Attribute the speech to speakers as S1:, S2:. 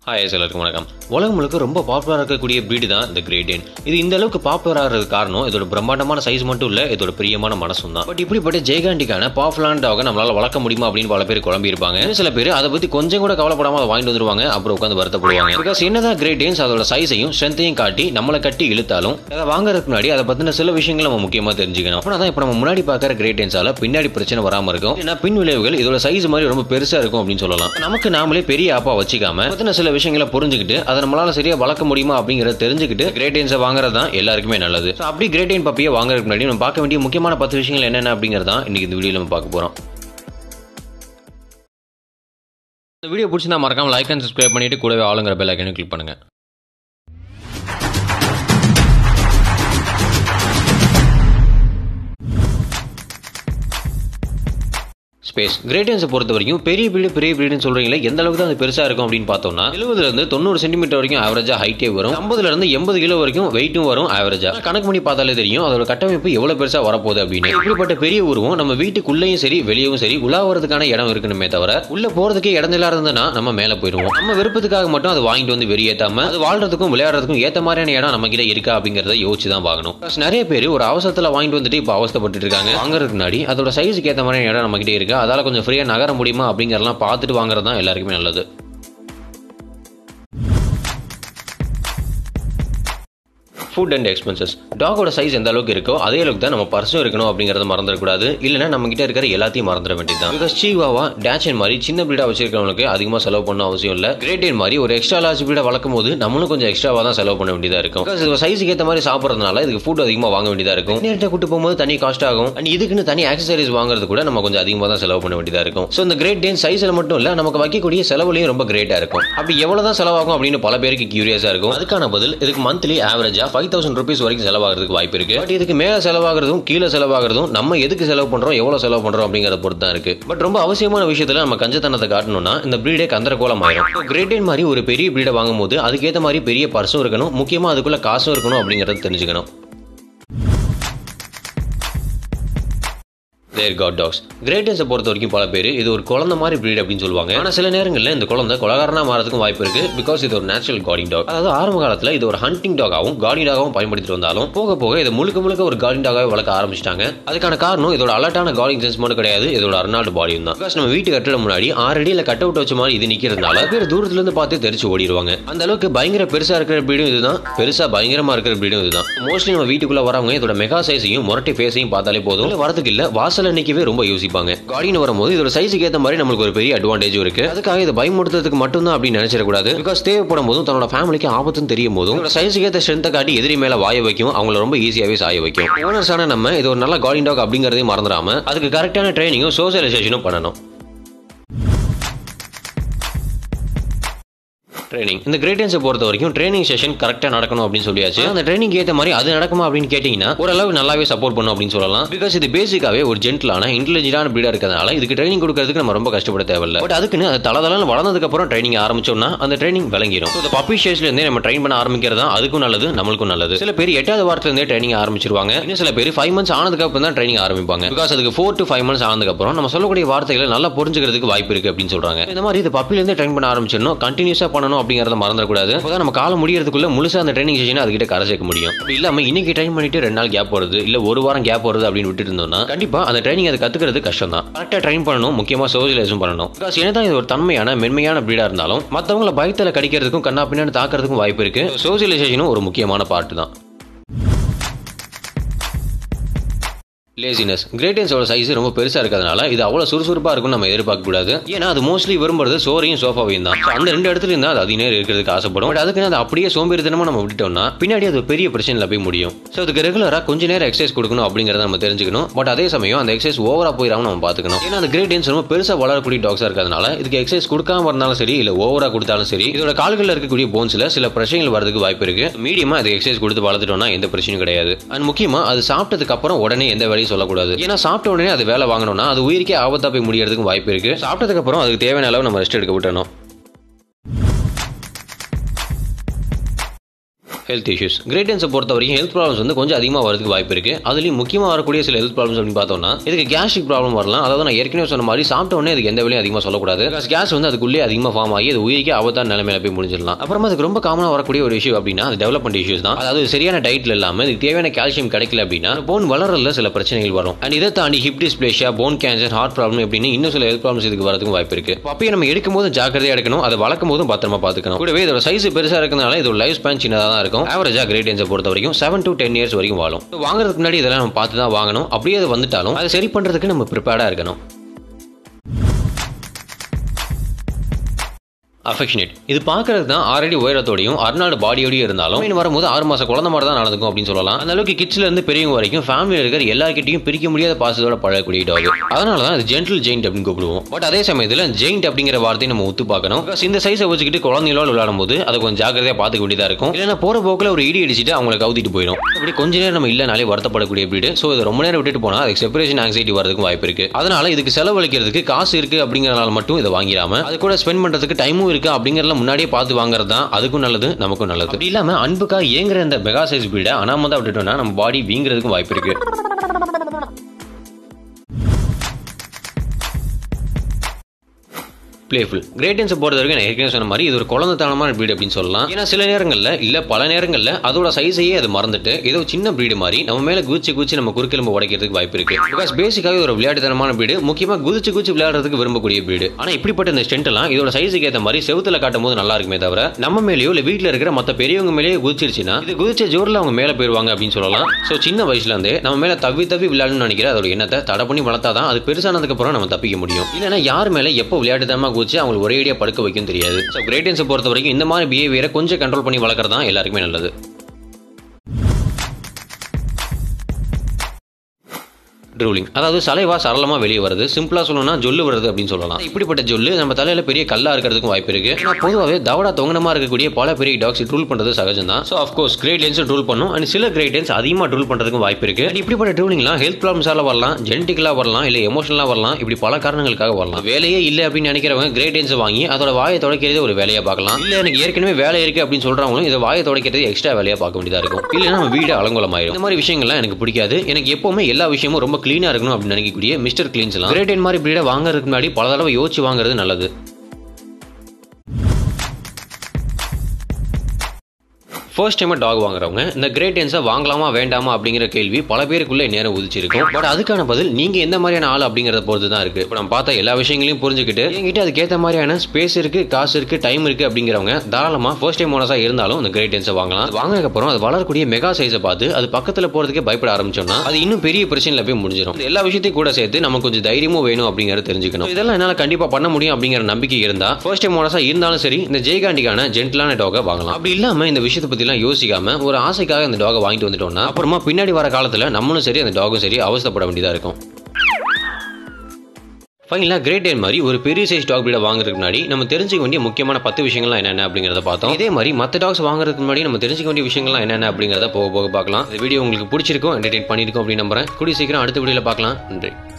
S1: hi எல்லாருக்கும் வணக்கம் உலகம் முழுக்க ரொம்ப பாப்புலராக இருக்கக்கூடிய பிரீடு தான் இந்த கிரேடியன் இது இந்த அளவுக்கு பாப்புலர் ஆகிறது காரணம் இதோட பிரம்மாண்டமான சைஸ் மட்டும் இல்ல இதோட பிரியமான மனசும் தான் பட் இப்படிப்பட்ட ஜெய்காண்டிக்கான பாப்புலான டாக நம்மளால வளர்க்க முடியுமா அப்படின்னு பல பேர் குழம்பி இருப்பாங்க இன்னும் சில பேர் அதை பத்தி கொஞ்சம் கூட கவலைப்படாம அதை வாங்கிட்டு வந்துருவாங்க அப்புறம் உட்காந்து வருத்தப்படுவாங்க பிகாஸ் என்னதான் கிரேடியன்ஸ் அதோட சைஸையும் ஸ்ட்ரென்த்தையும் காட்டி நம்மளை கட்டி இழுத்தாலும் அதை வாங்குறதுக்கு முன்னாடி அதை பத்தின சில விஷயங்களை நம்ம முக்கியமா தெரிஞ்சுக்கணும் அப்போ தான் இப்போ நம்ம முன்னாடி பார்க்குற கிரேடியன்ஸால பின்னாடி பிரச்சனை வராம இருக்கும் ஏன்னா பின் விளைவுகள் இதோட சைஸ் மாதிரி ரொம்ப பெருசா இருக்கும் அப்படின்னு சொல்லலாம் நமக்கு நாமளே பெரிய ஆப்பா வச்சுக்காம பத்தின சில விஷயங்களை புரிஞ்சுக்கிட்டு அதை நம்மளால சரியா வளர்க்க முடியுமா அப்படிங்கறத தெரிஞ்சுக்கிட்டு கிரேடியன்ஸை வாங்குறது தான் எல்லாருக்குமே நல்லது So, அப்படி கிரேடியன் பப்பியை வாங்குறதுக்கு முன்னாடி நம்ம பார்க்க வேண்டிய முக்கியமான பத்து விஷயங்கள் என்னென்ன அப்படிங்கிறது தான் இன்னைக்கு இந்த வீடியோல நம்ம பார்க்க போறோம் இந்த வீடியோ பிடிச்சிருந்தா மறக்காம லைக் அண்ட் சப்ஸ்கிரைப் பண்ணிட்டு கூடவே ஆளுங்கிற பெல் ஐக்கனையும் கிளிக் பண்ணுங்க ஸ்பேஸ் கிரேடியன்ஸை பொறுத்த வரைக்கும் பெரிய வீடு பெரிய வீடுன்னு சொல்றீங்களே எந்த அளவுக்கு தான் அது பெருசா இருக்கும் அப்படின்னு பார்த்தோம்னா எழுபதுல இருந்து தொண்ணூறு சென்டிமீட்டர் வரைக்கும் ஆவரேஜா ஹைட்டே வரும் ஐம்பதுல இருந்து எண்பது கிலோ வரைக்கும் வெயிட்டும் வரும் ஆவரேஜா கணக்கு பண்ணி பார்த்தாலே தெரியும் அதோட கட்டமைப்பு எவ்வளவு பெருசா வரப்போகுது அப்படின்னு இப்படிப்பட்ட பெரிய உருவம் நம்ம வீட்டுக்குள்ளேயும் சரி வெளியவும் சரி உலாவறதுக்கான இடம் இருக்கணுமே தவிர உள்ள போறதுக்கே இடஞ்சலா இருந்ததுன்னா நம்ம மேல போயிருவோம் நம்ம விருப்பத்துக்காக மட்டும் அதை வாங்கிட்டு வந்து வெளியேத்தாம அது வாழ்றதுக்கும் விளையாடுறதுக்கும் ஏத்த மாதிரியான இடம் நம்ம கிட்ட இருக்கா அப்படிங்கறத யோசிச்சு தான் பார்க்கணும் Plus நிறைய பேர் ஒரு அவசரத்துல வாங்கிட்டு வந்துட்டு இப்போ அவஸ்தப்பட்டு இருக்காங்க வாங்குறதுக்கு முன்னாடி அதோட சைஸுக்கு ஏத்த மாதிரியான இடம் நம்ம கிட்ட இருக்கா அதால கொஞ்சம் ஃப்ரீயா நகர முடியுமா அப்படிங்கறதெல்லாம் பார்த்துட்டு வாங்குறது தான் எல்லாருக்குமே நல்லது ஃபுட் அண்ட் எக்ஸ்பென்சஸ் டாகோட சைஸ் எந்த அளவுக்கு இருக்கோ அதே அளவுக்கு தான் நம்ம பர்சும் இருக்கணும் அப்படிங்கறத மறந்துடக்கூடாது இல்லைன்னா நம்ம கிட்ட இருக்கிற எல்லாத்தையும் மறந்துட வேண்டியது பிகாஸ் சீவாவா டேச்சன் மாதிரி சின்ன பிரீடா வச்சிருக்கவங்களுக்கு அதிகமாக செலவு பண்ண அவசியம் இல்லை கிரேட்டேன் மாதிரி ஒரு எக்ஸ்ட்ரா லார்ஜ் பிரீடா வளர்க்கும் போது நம்மளும் கொஞ்சம் எக்ஸ்ட்ராவா தான் செலவு பண்ண வேண்டியதா இருக்கும் பிகாஸ் இது சைஸுக்கு ஏற்ற மாதிரி சாப்பிட்றதுனால இதுக்கு ஃபுட் அதிகமாக வாங்க வேண்டியதா இருக்கும் நேரத்தை கூட்டு போகும்போது தனி காஸ்ட் ஆகும் அண்ட் இதுக்குன்னு தனி ஆக்சசரிஸ் வாங்குறது கூட நம்ம கொஞ்சம் அதிகமாக தான் செலவு பண்ண வேண்டியதா இருக்கும் ஸோ இந்த கிரேட் டேன் சைஸில் மட்டும் இல்லை நமக்கு வைக்கக்கூடிய செலவுலையும் ரொம்ப கிரேட்டா இருக்கும் அப்படி எவ்வளவு தான் செலவாகும் அப்படின்னு பல பேருக்கு கியூரியஸா இருக்கும் அதுக்கான பதில் இதுக்கு மந்த்லி ஆவரேஜா ஃபைவ் தௌசண்ட் ருபீஸ் வரைக்கும் செலவாகிறதுக்கு வாய்ப்பு இருக்கு பட் இதுக்கு மேல செலவாகிறதும் கீழே செலவாகிறதும் நம்ம எதுக்கு செலவு பண்றோம் எவ்வளவு செலவு பண்றோம் அப்படிங்கறத பொறுத்து தான் இருக்கு பட் ரொம்ப அவசியமான விஷயத்துல நம்ம கஞ்சத்தனத்தை காட்டணும்னா இந்த பிரீடே கந்தர கோலம் ஆயிரும் கிரேட் மாதிரி ஒரு பெரிய பிரீடை வாங்கும் போது அதுக்கேற்ற மாதிரி பெரிய பர்சும் இருக்கணும் முக்கியமா அதுக்குள்ள காசும் இருக்கணும் அப்படிங்கறத தெரிஞ்சுக்கணும் தேர் காட் டாக்ஸ் கிரேட்டன்ஸை பொறுத்த வரைக்கும் பல பேர் இது ஒரு குழந்தை மாதிரி பிரீட் அப்படின்னு சொல்லுவாங்க ஆனால் சில நேரங்களில் இந்த குழந்தை கொலகாரனா மாறதுக்கும் வாய்ப்பு இருக்கு பிகாஸ் இது ஒரு நேச்சுரல் கார்டிங் டாக் அதாவது ஆரம்ப காலத்தில் இது ஒரு ஹண்டிங் டாகாவும் கார்டிங் டாகவும் பயன்படுத்திட்டு வந்தாலும் போக போக இதை முழுக்க முழுக்க ஒரு கார்டிங் டாகாவே வளர்க்க ஆரம்பிச்சிட்டாங்க அதுக்கான காரணம் இதோட அலர்ட்டான கார்டிங் சென்ஸ் மட்டும் கிடையாது இதோட அர்னால்டு பாடியும் தான் பிகாஸ் நம்ம வீட்டு கட்டிட முன்னாடி ஆறு அடியில் கட் அவுட் வச்ச மாதிரி இது நிற்கிறதுனால பேர் தூரத்துல இருந்து பார்த்து தெரிச்சு ஓடிடுவாங்க அந்த அளவுக்கு பயங்கர பெருசா இருக்கிற பிரீடும் இதுதான் பெருசா பயங்கரமா இருக்கிற பிரீடும் இதுதான் மோஸ்ட்லி நம்ம வீட்டுக்குள்ள வரவங்க இதோட மெகா சைஸையும் முரட்டி ஃபேஸையும் பார்த்தாலே போதும் இல்ல வரதுக்கு இல்ல வாசல்ல நிக்கவே ரொம்ப யோசிப்பாங்க கார்டின் வரும்போது இதோட சைஸுக்கு ஏற்ற மாதிரி நம்மளுக்கு ஒரு பெரிய அட்வான்டேஜ் இருக்கு அதுக்காக இதை பயமுடுத்துறதுக்கு மட்டும் தான் அப்படின்னு நினைச்சிடக்கூடாது பிகாஸ் தேவைப்படும் போதும் தன்னோட ஃபேமிலிக்கு ஆபத்துன்னு தெரியும் போதும் இதோட சைஸுக்கு ஏற்ற ஸ்ட்ரென்த்தை காட்டி எதிரி மேல வாய வைக்கும் அவங்கள ரொம்ப ஈஸியாவே சாய வைக்கும் ஓனர்ஸான நம்ம இது ஒரு நல்ல கார்டின் டாக் அப்படிங்கறதையும் மறந்துடாம அதுக்கு கரெக்டான ட்ரைனிங்கும் சோசியலைசேஷனும் பண்ணணும் ட்ரைனிங் இந்த கிரேட்டன்ஸை பொறுத்த வரைக்கும் ட்ரைனிங் செஷன் கரெக்டாக நடக்கணும் அப்படின்னு சொல்லியாச்சு அந்த ட்ரைனிங் ஏற்ற மாதிரி அது நடக்குமா அப்படின்னு கேட்டிங்கன்னா ஓரளவு நல்லாவே சப்போர்ட் பண்ணும் அப்படின்னு சொல்லலாம் பிகாஸ் இது பேசிக்காவே ஒரு ஜென்டலான இன்டெலிஜென்டான பிரீடாக இருக்கிறதுனால இதுக்கு ட்ரைனிங் கொடுக்கறதுக்கு நம்ம ரொம்ப கஷ்டப்பட தேவையில்லை பட் அதுக்குன்னு அது தளதளன்னு வளர்ந்ததுக்கு அப்புறம் ட்ரைனிங் ஆரம்பிச்சோம்னா அந்த ட்ரைனிங் விளங்கிடும் ஸோ இந்த பப்பி ஸ்டேஜ்ல இருந்தே நம்ம ட்ரைன் பண்ண ஆரம்பிக்கிறது தான் அதுக்கும் நல்லது நம்மளுக்கும் நல்லது சில பேர் எட்டாவது வாரத்துல இருந்தே ட்ரைனிங் ஆரம்பிச்சிருவாங்க இன்னும் சில பேர் ஃபைவ் மந்த்ஸ் ஆனதுக்கு அப்புறம் தான் ட்ரைனிங் ஆரம்பிப்பாங்க பிகாஸ் அதுக்கு ஃபோர் டு ஃபைவ் மந்த்ஸ் ஆனதுக்கு அப்புறம் நம்ம சொல்லக்கூடிய வார்த்தைகளை நல்லா புரிஞ்சுக்கிறதுக்கு வாய்ப்பு இருக்கு அப்படின்னு சொல்றாங்க இந்த மாதிரி இது பப்பில இருந்து ட்ரைன் பண்ண ஆரம்பிச்சிடணும் கண்டினியூஸா பண்ணணும் அப்படிங்கறத மறந்துடக்கூடாது அப்பதான் நம்ம காலம் முடியறதுக்குள்ள முழுசா அந்த ட்ரைனிங் செஷன் அதுக்கிட்ட கரை சேர்க்க முடியும் அப்படி இல்லாம இன்னைக்கு ட்ரைன் பண்ணிட்டு ரெண்டு நாள் கேப் வருது இல்ல ஒரு வாரம் கேப் வருது அப்படின்னு விட்டுட்டு இருந்தோம்னா கண்டிப்பா அந்த ட்ரைனிங் அதை கத்துக்கிறது கஷ்டம் தான் கரெக்டா ட்ரைன் பண்ணணும் முக்கியமா சோசியலைஸும் பண்ணணும் பிகாஸ் என்னதான் இது ஒரு தன்மையான மென்மையான பிரீடா இருந்தாலும் மத்தவங்கள பயத்துல கடிக்கிறதுக்கும் கண்ணா பின்னாடி தாக்குறதுக்கும் வாய்ப்பு இருக்கு சோசியலைசேஷனும் ஒரு முக்கியமான பார்ட் தான் லேசினஸ் கிரேட்டன்ஸோட சைஸ் ரொம்ப பெருசா இருக்கிறதுனால இது அவ்வளவு சுறுசுறுப்பா இருக்கும் நம்ம எதிர்பார்க்க கூடாது ஏன்னா அது மோஸ்ட்லி விரும்புறது சோறையும் சோஃபாவையும் தான் So, அந்த ரெண்டு இடத்துல இருந்தா அது அதிக நேரம் இருக்கிறதுக்கு ஆசைப்படும் பட் அதுக்கு அது அப்படியே சோம்பேறித்தனமா நம்ம விட்டுட்டோம்னா பின்னாடி அது ஒரு பெரிய பிரச்சனைல போய் முடியும் ஸோ அதுக்கு ரெகுலரா கொஞ்ச நேரம் எக்ஸசைஸ் கொடுக்கணும் அப்படிங்கறத நம்ம தெரிஞ்சுக்கணும் பட் அதே சமயம் அந்த எக்ஸசைஸ் ஓவரா போயிடாம நம்ம பாத்துக்கணும் ஏன்னா அந்த கிரேட்டன்ஸ் ரொம்ப பெருசா வளரக்கூடிய டாக்ஸா இருக்கிறதுனால இதுக்கு எக்ஸசைஸ் கொடுக்காம இருந்தாலும் சரி இல்ல ஓவரா கொடுத்தாலும் சரி இதோட கால்களில் இருக்கக்கூடிய போன்ஸ்ல சில பிரச்சனைகள் வரதுக்கு வாய்ப்பு இருக்கு மீடியமா அது எக்ஸசைஸ் கொடுத்து வளர்த்துட்டோம்னா எந்த பிரச்சனையும் கிடையாது அண்ட் முக்கியமா அது சாப்பிட்டதுக்கு அப்புறம் உடனே எந்த வேலையும் சொல்லக்கூடாது ஏன்னா சாப்பிட்ட உடனே அது வேலை வாங்கணும்னா அது உயிருக்கே ஆபத்தா போய் முடியறதுக்கு வாய்ப்பு இருக்கு சாப்பிட்டதுக்கு அப்புறம் அதுக்கு தேவையான அளவு நம்ம ரெஸ்ட் எடுக்க விட்டணும் ஹெல்த் இஷ்யூஸ் கிரேட் டேன்ஸை பொறுத்த வரைக்கும் ஹெல்த் ப்ராப்ளம்ஸ் வந்து கொஞ்சம் அதிகமாக வரதுக்கு வாய்ப்பு இருக்கு அதுலேயும் முக்கியமாக வரக்கூடிய சில ஹெல்த் ப்ராப்ளம்ஸ் அப்படின்னு பார்த்தோம்னா இதுக்கு கேஸ்ட்ரிக் ப்ராப்ளம் வரலாம் அதாவது நான் ஏற்கனவே சொன்ன மாதிரி சாப்பிட்ட உடனே அதுக்கு எந்த வேலையும் அதிகமாக சொல்லக்கூடாது கேஸ் வந்து அதுக்குள்ளே அதிகமாக ஃபார்ம் ஆகி அது உயிரிக்கே ஆபத்தான நிலைமையில போய் முடிஞ்சிடலாம் அப்புறமா அதுக்கு ரொம்ப காமனாக வரக்கூடிய ஒரு இஷ்யூ அப்படின்னா அது டெவலப்மெண்ட் இஷ்யூஸ் தான் அதாவது சரியான டயட்ல இல்லாமல் இதுக்கு தேவையான கால்சியம் கிடைக்கல அப்படின்னா போன் வளரல சில பிரச்சனைகள் வரும் அண்ட் இதை தாண்டி hip dysplasia bone cancer heart problem அப்படின்னு இன்னும் சில ஹெல்த் ப்ராப்ளம்ஸ் இதுக்கு வரதுக்கு வாய்ப்பு இருக்கு அப்பயே நம்ம எடுக்கும் போது ஜாக்கிரதையா எடுக்கணும் அதை வளர்க்கும் போதும் பத்திரமா பார்த்துக்கணும் கூடவே இதோட சைஸ் பெருசா இருக்கிறதுனால இதோட லைஃப் ஸ்பேன் சின்னதாக தான் இருக்கும் ஆவரேஜா கிரேட் ரேஞ்சை பொறுத்த வரைக்கும் செவன் டு டென் இயர்ஸ் வரைக்கும் வாழும் So, வாங்குறதுக்கு முன்னாடி இதெல்லாம் நம்ம பார்த்து தான் வாங்கணும் அப்படியே அது வந்துட்டாலும் அதை சரி பண்றதுக்கு நம்ம ப்ரிப்பேர்டா இருக்கணும் அஃபெக்ஷனேட் இது பார்க்கறது தான் ஆல்ரெடி உயரத்தோடையும் அர்னால்டு பாடியோடையும் இருந்தாலும் இன்னும் வரும்போது ஆறு மாசம் குழந்தை மாதிரி தான் நடந்துக்கும் அப்படின்னு சொல்லலாம் அந்த அளவுக்கு கிட்ஸ்ல இருந்து பெரியவங்க வரைக்கும் ஃபேமிலியில் இருக்கிற எல்லார்கிட்டையும் பிரிக்க முடியாத பாசத்தோட பழகக்கூடிய டாக் அதனால தான் இது ஜென்டில் ஜெயிண்ட் அப்படின்னு கூப்பிடுவோம் பட் அதே சமயத்தில் ஜெயிண்ட் அப்படிங்கிற வார்த்தையை நம்ம ஒத்து பார்க்கணும் Because இந்த சைஸை வச்சுக்கிட்டு குழந்தைகளோட விளையாடும் போது அதை கொஞ்சம் ஜாக்கிரதையாக பார்த்துக்க வேண்டியதா இருக்கும் இல்லைன்னா போற போக்கில் ஒரு இடி அடிச்சுட்டு அவங்களை கவுத்திட்டு போயிடும் இப்படி கொஞ்ச நேரம் நம்ம இல்லைனாலே வருத்தப்படக்கூடிய பிரீடு ஸோ இதை ரொம்ப நேரம் விட்டுட்டு போனால் அதுக்கு செப்பரேஷன் ஆங்ஸைட்டி வரதுக்கு வாய்ப்பு இருக்கு அதனால இதுக்கு செலவழிக்கிறதுக்கு காசு இருக்கு அப்படிங்கறனால மட்டும் இதை வாங்கிடாம அது கூட ஸ்பெண்ட் பண்றதுக்கு டைமும் இருக்கு அப்படிங்கறத முன்னாடியே பார்த்து வாங்குறது தான் அதுக்கும் நல்லது நமக்கும் நல்லது அப்படி இல்லாம அன்புக்காக ஏங்குற இந்த மெகா சைஸ் பீடை அனாமதா விட்டுட்டோம்னா நம்ம பாடி வீங்குறதுக்கும் வாய்ப்பு இருக்கு பிளேஃபுல் கிரேட்டன்ஸை பொறுத்த வரைக்கும் நான் ஏற்கனவே சொன்ன மாதிரி இது ஒரு குழந்தைத்தனமான breed அப்படின்னு சொல்லலாம் ஏன்னா சில நேரங்களில் இல்லை பல நேரங்களில் அதோட சைஸையே அது மறந்துட்டு ஏதோ சின்ன breed மாதிரி நம்ம மேலே குதிச்சு குதிச்சு நம்ம குறுக்கெலும்பு உடைக்கிறதுக்கு வாய்ப்பு இருக்கு பிகாஸ் பேசிக்காகவே ஒரு விளையாட்டுத்தனமான breed முக்கியமாக குதிச்சு குதிச்சு விளையாடுறதுக்கு விரும்பக்கூடிய breed ஆனால் இப்படிப்பட்ட இந்த ஸ்டென்ட் எல்லாம் இதோட சைஸுக்கு ஏற்ற மாதிரி செவுத்துல காட்டும் போது நல்லா இருக்குமே தவிர நம்ம மேலேயோ இல்லை வீட்டில் இருக்கிற மற்ற பெரியவங்க மேலேயே குதிச்சிருச்சுன்னா இது குதிச்ச ஜோரில் அவங்க மேலே போயிருவாங்க அப்படின்னு சொல்லலாம் ஸோ சின்ன வயசுல இருந்தே நம்ம மேலே தவி தவி விளையாடணும்னு நினைக்கிற அதோட எண்ணத்தை தடை பண்ணி வளர்த்தாதான் அது பெருசானதுக்கு அப்புறம் நம்ம தப்பிக்க முடியும் இல்லைன்னா யார் மேலே எப்போ விளையாட்டுத்தனமாக குதிச்சு அவங்களுக்கு ஒரே அடியாக படுக்க வைக்கும் தெரியாது ஸோ கிரேட்டன்ஸை பொறுத்த வரைக்கும் இந்த மாதிரி பிஹேவியரை கொஞ்சம் கண்ட்ரோல் பண்ணி வளர்க்குறது தான் எல்லாருக்குமே நல்லது ட்ரூலிங் அதாவது சலைவா சரளமாக வெளியே வருது சிம்பிளாக சொல்லணும்னா ஜொல்லு வருது அப்படின்னு சொல்லலாம் இப்படிப்பட்ட ஜொல்லு நம்ம தலையில் பெரிய கல்லா இருக்கிறதுக்கும் வாய்ப்பு இருக்கு ஏன்னா பொதுவாகவே தவடா தொங்கனமாக இருக்கக்கூடிய பல பெரிய டாக்ஸ் ட்ரூல் பண்ணுறது சகஜம் தான் ஸோ அஃப்கோர்ஸ் கிரேட் லென்ஸ் ட்ரூல் பண்ணும் அண்ட் சில கிரேட் லென்ஸ் அதிகமாக ட்ரூல் பண்ணுறதுக்கும் வாய்ப்பு இருக்கு And இப்படிப்பட்ட ட்ரூலிங்லாம் ஹெல்த் ப்ராப்ளம்ஸால வரலாம் ஜெனட்டிக்கலாக வரலாம் இல்லை எமோஷனலாக வரலாம் இப்படி பல காரணங்களுக்காக வரலாம் வேலையே இல்லை அப்படின்னு நினைக்கிறவங்க கிரேட் லென்ஸ் வாங்கி அதோட வாயை துடைக்கிறதே ஒரு வேலையாக பார்க்கலாம் இல்லை எனக்கு ஏற்கனவே வேலை இருக்கு அப்படின்னு சொல்றவங்களும் இதை வாயை துடைக்கிறது எக்ஸ்ட்ரா வேலையாக பார்க்க வேண்டியதாக இருக்கும் இல்லைன்னா நம்ம வீடு அலங்கோலமாயிரும் இந்த மாதிரி விஷயங்கள்லாம் எனக்கு பிடிக்காது எனக்கு எப்பவுமே எல்லா விஷயமும் ரொம்ப க்ளீனாக இருக்கணும் அப்படின்னு நினைக்கக்கூடிய மிஸ்டர் கிளீன்ஸ் எல்லாம் கிரேட் டென் மாதிரி பிரீடை வாங்குறதுக்கு முன்னாடி பல தடவை யோசிச்சு வாங்குறது நல்லது ஃபர்ஸ்ட் டைம் டாக் வாங்குறவங்க இந்த கிரேட் டென்ஸை வாங்கலாமா வேண்டாமா அப்படிங்கிற கேள்வி பல பேருக்குள்ள நேரம் உதிச்சிருக்கும் பட் அதுக்கான பதில் நீங்க எந்த மாதிரியான ஆள் அப்படிங்கறத பொறுத்து தான் இருக்கு இப்போ நம்ம பார்த்த எல்லா விஷயங்களையும் புரிஞ்சுக்கிட்டு என்கிட்ட அதுக்கேற்ற மாதிரியான ஸ்பேஸ் இருக்கு காசு இருக்கு டைம் இருக்கு அப்படிங்கிறவங்க தாராளமா ஃபர்ஸ்ட் டைம் ஓனஸா இருந்தாலும் இந்த கிரேட் டென்ஸை வாங்கலாம் அது வாங்கினதுக்கு அப்புறம் அது வளரக்கூடிய மெகா சைஸை பார்த்து அது பக்கத்துல போறதுக்கே பயப்பட ஆரம்பிச்சோம்னா அது இன்னும் பெரிய பிரச்சனையில போய் முடிஞ்சிடும் இந்த எல்லா விஷயத்தையும் கூட சேர்த்து நமக்கு கொஞ்சம் தைரியமும் வேணும் அப்படிங்கறத தெரிஞ்சுக்கணும் இதெல்லாம் என்னால கண்டிப்பா பண்ண முடியும் அப்படிங்கிற நம்பிக்கை இருந்தா ஃபர்ஸ்ட் டைம் ஓனஸா இருந்தாலும் சரி இந்த ஜெய்காண்டிக்கான ஜென்டலான டாகை வாங்கலாம் அப்படி இல்லாம இந்த விஷயத்தை பத்தி எல்லாம் யோசிக்காம ஒரு ஆசைக்காக இந்த டாகை வாங்கிட்டு வந்துட்டோம்னா அப்புறமா பின்னாடி வர காலத்துல நம்மளும் சரி அந்த டாகும் சரி அவசரப்பட வேண்டியதா இருக்கும் ஃபைனலாக கிரேட் டேன் மாதிரி ஒரு பெரிய சைஸ் டாக் பிரீடை வாங்குறதுக்கு முன்னாடி நம்ம தெரிஞ்சுக்க வேண்டிய முக்கியமான பத்து விஷயங்கள்லாம் என்னென்ன அப்படிங்கிறத பார்த்தோம் இதே மாதிரி மற்ற டாக்ஸ் வாங்குறதுக்கு முன்னாடி நம்ம தெரிஞ்சுக்க வேண்டிய விஷயங்கள்லாம் என்னென்ன அப்படிங்கிறத போக போக பார்க்கலாம் இந்த வீடியோ உங்களுக்கு பிடிச்சிருக்கும் என்டர்டெயின் பண்ணியிருக்கோம் அப்படின்னு நம்புறேன் கூடிய சீக்கிரம் அடுத்த வீடியோவில் பார்க்கலாம் நன்றி